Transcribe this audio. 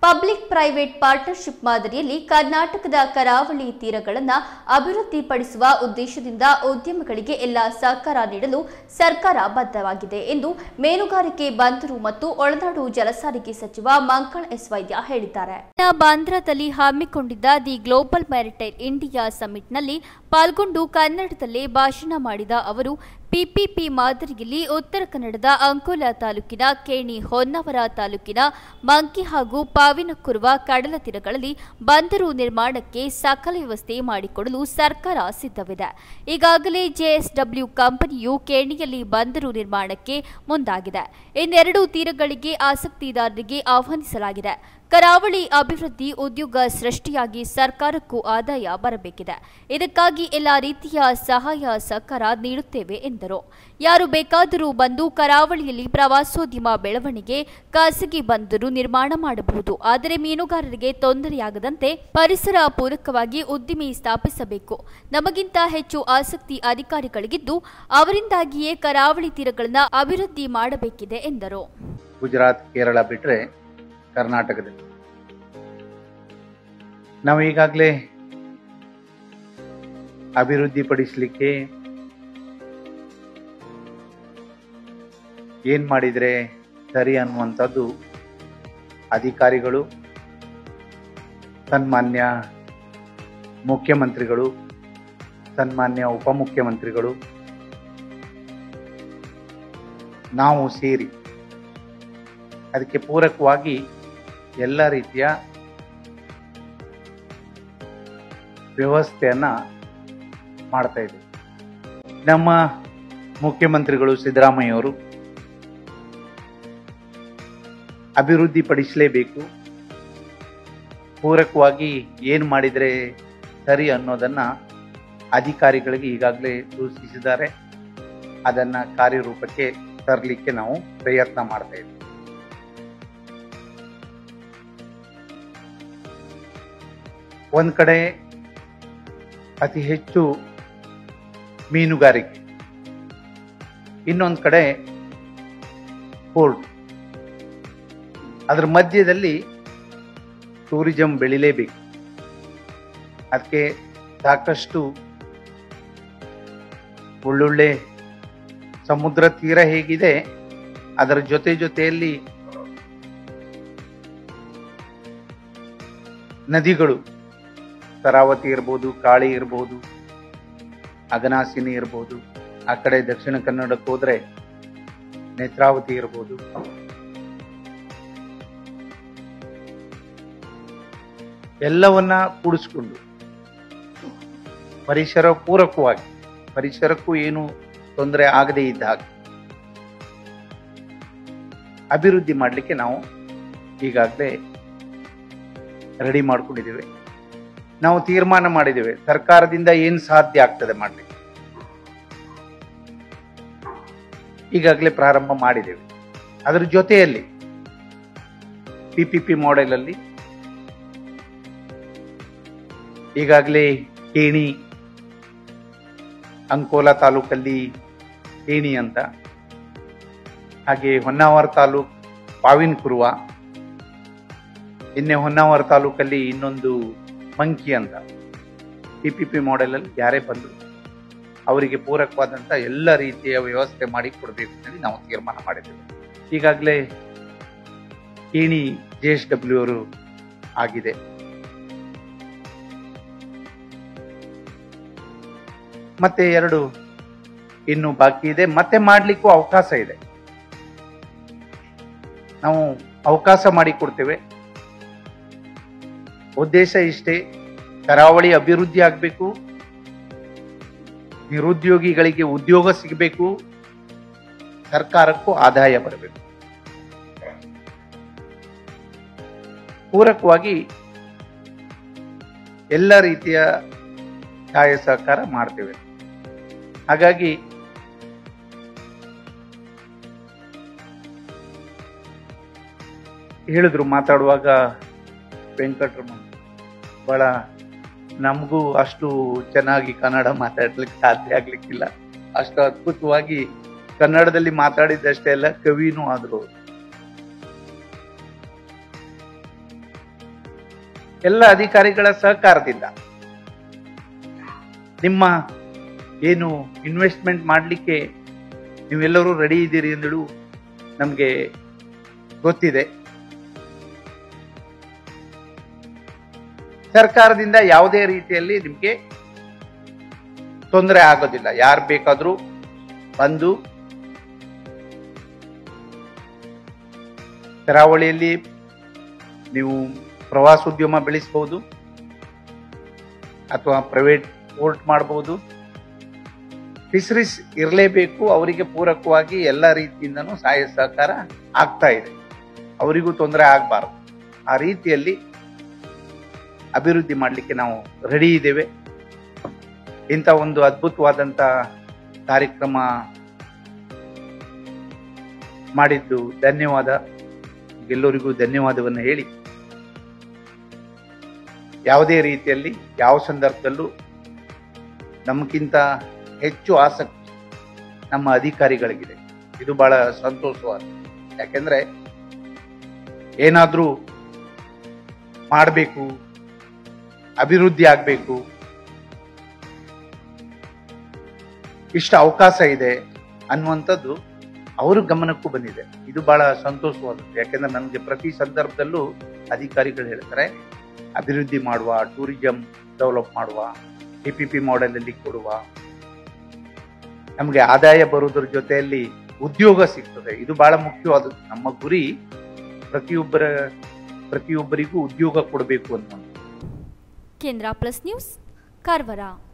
Public private partnership ಮಾದರಿಯಲ್ಲಿ ಕರ್ನಾಟಕದ ಕರಾವಳಿ ತೀರಗಳನ್ನು ಅಭಿವೃದ್ಧಿಪಡಿಸುವ ಉದ್ದೇಶದಿಂದ ಉದ್ಯಮಗಳಿಗೆ ಎಲ್ಲ ಸಹಕಾರ ನೀಡಲು ಸರ್ಕಾರ ಬದ್ಧವಾಗಿದೆ ಎಂದು ಮೀನುಗಾರಿಕೆ ಬಂದರು ಮತ್ತು ಒಳನಾಡು ಜಲಸಾರಿಗೆ ಸಚಿವ ಮಂಕಳ್ ಎಸ್ ವೈದ್ಯ ಹೇಳಿದ್ದಾರೆ ಬಾಂದ್ರಾದಲ್ಲಿ ಹಮ್ಮಿಕೊಂಡಿದ್ದ ದಿ ಗ್ಲೋಬಲ್ ಮ್ಯಾರಿಟೈನ್ ಇಂಡಿಯಾ ಸಮಿಟ್ನಲ್ಲಿ ಪಾಲ್ಗೊಂಡು ಕನ್ನಡದಲ್ಲೇ ಭಾಷಣ ಮಾಡಿದ ಅವರು ಪಿಪಿಪಿ ಮಾದರಿಯಲ್ಲಿ ಉತ್ತರ ಕನ್ನಡದ ಅಂಕೋಲ ತಾಲೂಕಿನ ಕೇಣಿ ಹೊನ್ನವರ ತಾಲೂಕಿನ ಮಂಕಿ ಹಾಗೂ ಪಾವಿನಕುರುವ ಕಡಲ ತೀರಗಳಲ್ಲಿ ಬಂದರು ನಿರ್ಮಾಣಕ್ಕೆ ಸಕಲ ವ್ಯವಸ್ಥೆ ಮಾಡಿಕೊಡಲು ಸರ್ಕಾರ ಸಿದ್ಧವಿದೆ ಈಗಾಗಲೇ ಜೆಎಸ್ಡಬ್ಲ್ಯೂ ಕಂಪನಿಯು ಕೇಣಿಯಲ್ಲಿ ಬಂದರು ನಿರ್ಮಾಣಕ್ಕೆ ಮುಂದಾಗಿದೆ ಇನ್ನೆರಡು ತೀರಗಳಿಗೆ ಆಸಕ್ತಿದಾರರಿಗೆ ಆಹ್ವಾನಿಸಲಾಗಿದೆ ಕರಾವಳಿ ಅಭಿವೃದ್ಧಿ ಉದ್ಯೋಗ ಸೃಷ್ಟಿಯಾಗಿ ಸರ್ಕಾರಕ್ಕೂ ಆದಾಯ ಬರಬೇಕಿದೆ ಇದಕ್ಕಾಗಿ ಎಲ್ಲ ರೀತಿಯ ಸಹಾಯ ಸಹಕಾರ ನೀಡುತ್ತೇವೆ ಎಂದರು ಯಾರು ಬೇಕಾದರೂ ಬಂದು ಕರಾವಳಿಯಲ್ಲಿ ಪ್ರವಾಸೋದ್ಯಮ ಬೆಳವಣಿಗೆ ಖಾಸಗಿ ಬಂದರು ನಿರ್ಮಾಣ ಮಾಡಬಹುದು ಆದರೆ ಮೀನುಗಾರರಿಗೆ ತೊಂದರೆಯಾಗದಂತೆ ಪರಿಸರ ಪೂರಕವಾಗಿ ಉದ್ದಿಮೆ ಸ್ಥಾಪಿಸಬೇಕು ನಮಗಿಂತ ಹೆಚ್ಚು ಆಸಕ್ತಿ ಅಧಿಕಾರಿಗಳಿಗಿದ್ದು ಅವರಿಂದಾಗಿಯೇ ಕರಾವಳಿ ತೀರಗಳನ್ನು ಅಭಿವೃದ್ಧಿ ಮಾಡಬೇಕಿದೆ ಎಂದರು ಗುಜರಾತ್ ಕೇರಳ ಬಿಟ್ಟರೆ ಕರ್ನಾಟಕದಲ್ಲಿ ನಾವು ಈಗಾಗಲೇ ಅಭಿವೃದ್ಧಿಪಡಿಸಲಿಕ್ಕೆ ಏನು ಮಾಡಿದರೆ ಸರಿ ಅನ್ನುವಂಥದ್ದು ಅಧಿಕಾರಿಗಳು ಸನ್ಮಾನ್ಯ ಮುಖ್ಯಮಂತ್ರಿಗಳು ಸನ್ಮಾನ್ಯ ಉಪಮುಖ್ಯಮಂತ್ರಿಗಳು ನಾವು ಸೇರಿ ಅದಕ್ಕೆ ಪೂರಕವಾಗಿ ಎಲ್ಲ ರೀತಿಯ ವ್ಯವಸ್ಥೆಯನ್ನ ಮಾಡ್ತಾ ಇದ್ದೀವಿ ನಮ್ಮ ಮುಖ್ಯಮಂತ್ರಿಗಳು ಸಿದ್ದರಾಮಯ್ಯವರು ಅಭಿವೃದ್ಧಿಪಡಿಸಲೇಬೇಕು ಪೂರಕವಾಗಿ ಏನು ಮಾಡಿದರೆ ಸರಿ ಅನ್ನೋದನ್ನ ಅಧಿಕಾರಿಗಳಿಗೆ ಈಗಾಗಲೇ ಸೂಚಿಸಿದ್ದಾರೆ ಅದನ್ನ ಕಾರ್ಯರೂಪಕ್ಕೆ ತರಲಿಕ್ಕೆ ನಾವು ಪ್ರಯತ್ನ ಮಾಡ್ತಾ ಇದ್ದೀವಿ ಒಂದ್ ಕಡೆ ಅತಿ ಹೆಚ್ಚು ಮೀನುಗಾರಿಕೆ ಇನ್ನೊಂದು ಕಡೆ ಪೋರ್ಟ್ ಅದ್ರ ಮಧ್ಯದಲ್ಲಿ ಟೂರಿಸಂ ಬೆಳಿಲೇಬೇಕು ಅದಕ್ಕೆ ಸಾಕಷ್ಟು ಒಳ್ಳೊಳ್ಳೆ ಸಮುದ್ರ ತೀರ ಹೇಗಿದೆ ಅದರ ಜೊತೆ ಜೊತೆಯಲ್ಲಿ ನದಿಗಳು ಶರಾವತಿ ಇರ್ಬೋದು ಕಾಳಿ ಇರ್ಬೋದು ಅಗನಾಸಿನಿ ಇರ್ಬೋದು ಆ ಕಡೆ ದಕ್ಷಿಣ ಕನ್ನಡಕ್ಕೆ ಹೋದ್ರೆ ನೇತ್ರಾವತಿ ಇರ್ಬೋದು ಎಲ್ಲವನ್ನ ಕೂಡಿಸ್ಕೊಂಡು ಪರಿಸರ ಪೂರಕವಾಗಿ ಪರಿಸರಕ್ಕೂ ಏನು ತೊಂದರೆ ಆಗದೇ ಇದ್ದ ಹಾಗೆ ಅಭಿವೃದ್ಧಿ ಮಾಡಲಿಕ್ಕೆ ನಾವು ಈಗಾಗಲೇ ರೆಡಿ ಮಾಡ್ಕೊಂಡಿದ್ದೇವೆ ನಾವು ತೀರ್ಮಾನ ಮಾಡಿದ್ದೇವೆ ಸರ್ಕಾರದಿಂದ ಏನು ಸಾಧ್ಯ ಆಗ್ತದೆ ಮಾಡಲಿಕ್ಕೆ ಈಗಾಗಲೇ ಪ್ರಾರಂಭ ಮಾಡಿದ್ದೇವೆ ಅದರ ಜೊತೆಯಲ್ಲಿ ಪಿ ಪಿ ಪಿ ಮಾಡೆಲಲ್ಲಿ ಈಗಾಗಲೇ ಕೇಣಿ ಅಂಕೋಲ ತಾಲೂಕಲ್ಲಿ ಕೇಣಿ ಅಂತ ಹಾಗೆ ಹೊನ್ನಾವರ ತಾಲೂಕ್ ಪಾವಿನ ಕುರುವ ಇನ್ನೇ ಹೊನ್ನಾವರ ತಾಲೂಕಲ್ಲಿ ಇನ್ನೊಂದು ಮಂಕಿ ಅಂತ ಪಿ ಪಿ ಪಿ ಮಾಡೆಲಲ್ಲಿ ಯಾರೇ ಬಂದರು ಅವರಿಗೆ ಪೂರಕವಾದಂಥ ಎಲ್ಲ ರೀತಿಯ ವ್ಯವಸ್ಥೆ ಮಾಡಿ ಕೊಡಬೇಕು ಅಂತೇಳಿ ನಾವು ತೀರ್ಮಾನ ಮಾಡಿದ್ದೇವೆ ಈಗಾಗಲೇ ಕೇಣಿ ಜೆ ಎಸ್ ಡಬ್ಲ್ಯೂ ಅವರು ಆಗಿದೆ ಮತ್ತೆ ಎರಡು ಇನ್ನು ಬಾಕಿ ಇದೆ ಮತ್ತೆ ಮಾಡಲಿಕ್ಕೂ ಅವಕಾಶ ಇದೆ ನಾವು ಅವಕಾಶ ಮಾಡಿಕೊಡ್ತೇವೆ ಉದ್ದೇಶ ಇಷ್ಟೇ ಕರಾವಳಿ ಅಭಿವೃದ್ಧಿ ಆಗಬೇಕು ನಿರುದ್ಯೋಗಿಗಳಿಗೆ ಉದ್ಯೋಗ ಸಿಗಬೇಕು ಸರ್ಕಾರಕ್ಕೂ ಆದಾಯ ಬರಬೇಕು ಪೂರಕವಾಗಿ ಎಲ್ಲ ರೀತಿಯ ಸಹಾಯ ಸಹಕಾರ ಮಾಡ್ತೇವೆ ಹಾಗಾಗಿ ಹೇಳಿದ್ರು ಮಾತಾಡುವಾಗ ವೆಂಕಟರಮಣ ಬಹಳ ನಮಗೂ ಅಷ್ಟು ಚೆನ್ನಾಗಿ ಕನ್ನಡ ಮಾತಾಡ್ಲಿಕ್ಕೆ ಸಾಧ್ಯ ಆಗ್ಲಿಕ್ಕಿಲ್ಲ ಅಷ್ಟು ಅದ್ಭುತವಾಗಿ ಕನ್ನಡದಲ್ಲಿ ಮಾತಾಡಿದ್ದಷ್ಟೇ ಅಲ್ಲ ಕವಿನೂ ಆದ್ರು ಅವ್ರು. ಎಲ್ಲ ಅಧಿಕಾರಿಗಳ ಸಹಕಾರದಿಂದ ನಿಮ್ಮ ಏನು ಇನ್ವೆಸ್ಟ್ಮೆಂಟ್ ಮಾಡಲಿಕ್ಕೆ ನೀವೆಲ್ಲರೂ ರೆಡಿ ಇದ್ದೀರಿ ಎಂದಳು ನಮಗೆ ಗೊತ್ತಿದೆ ಸರ್ಕಾರದಿಂದ ಯಾವುದೇ ರೀತಿಯಲ್ಲಿ ನಿಮಗೆ ತೊಂದರೆ ಆಗೋದಿಲ್ಲ ಯಾರು ಬೇಕಾದರೂ ಬಂದು ಕರಾವಳಿಯಲ್ಲಿ ನೀವು ಪ್ರವಾಸೋದ್ಯಮ ಬೆಳೆಸಬಹುದು ಅಥವಾ ಪ್ರೈವೇಟ್ ಪೋರ್ಟ್ ಮಾಡಬಹುದು ಫಿಶರೀಸ್ ಇರಲೇಬೇಕು ಅವರಿಗೆ ಪೂರಕವಾಗಿ ಎಲ್ಲ ರೀತಿಯಿಂದನೂ ಸಹಾಯ ಸಹಕಾರ ಆಗ್ತಾ ಇದೆ ಅವರಿಗೂ ತೊಂದರೆ ಆಗಬಾರದು ಆ ರೀತಿಯಲ್ಲಿ ಅಭಿವೃದ್ಧಿ ಮಾಡಲಿಕ್ಕೆ ನಾವು ರೆಡಿ ಇದ್ದೇವೆ ಇಂಥ ಒಂದು ಅದ್ಭುತವಾದಂಥ ಕಾರ್ಯಕ್ರಮ ಮಾಡಿದ್ದು ಧನ್ಯವಾದ ಎಲ್ಲರಿಗೂ ಧನ್ಯವಾದವನ್ನು ಹೇಳಿ ಯಾವುದೇ ರೀತಿಯಲ್ಲಿ ಯಾವ ಸಂದರ್ಭದಲ್ಲೂ ನಮಗಿಂತ ಹೆಚ್ಚು ಆಸಕ್ತಿ ನಮ್ಮ ಅಧಿಕಾರಿಗಳಿಗಿದೆ ಇದು ಬಹಳ ಸಂತೋಷವಾದ ಯಾಕೆಂದ್ರೆ ಏನಾದರೂ ಮಾಡಬೇಕು ಅಭಿವೃದ್ಧಿ ಆಗಬೇಕು ಇಷ್ಟು ಅವಕಾಶ ಇದೆ ಅನ್ನುವಂಥದ್ದು ಅವ್ರ ಗಮನಕ್ಕೂ ಬಂದಿದೆ ಇದು ಬಹಳ ಸಂತೋಷವಾದದ್ದು ಯಾಕೆಂದ್ರೆ ನನಗೆ ಪ್ರತಿ ಸಂದರ್ಭದಲ್ಲೂ ಅಧಿಕಾರಿಗಳು ಹೇಳ್ತಾರೆ ಅಭಿವೃದ್ಧಿ ಮಾಡುವ ಟೂರಿಸಂ ಡೆವಲಪ್ ಮಾಡುವ ಟಿ ಪಿ ಪಿ ಮಾಡೆಲಲ್ಲಿ ಕೊಡುವ ನಮಗೆ ಆದಾಯ ಬರುವುದರ ಜೊತೆಯಲ್ಲಿ ಉದ್ಯೋಗ ಸಿಗ್ತದೆ ಇದು ಬಹಳ ಮುಖ್ಯವಾದದ್ದು ನಮ್ಮ ಗುರಿ ಪ್ರತಿಯೊಬ್ಬರ ಪ್ರತಿಯೊಬ್ಬರಿಗೂ ಉದ್ಯೋಗ ಕೊಡಬೇಕು ಅನ್ನುವಂಥದ್ದು ಕೇಂದ್ರ ಪ್ಲಸ್ ನ್ಯೂಸ್ ಕಾರವಾರ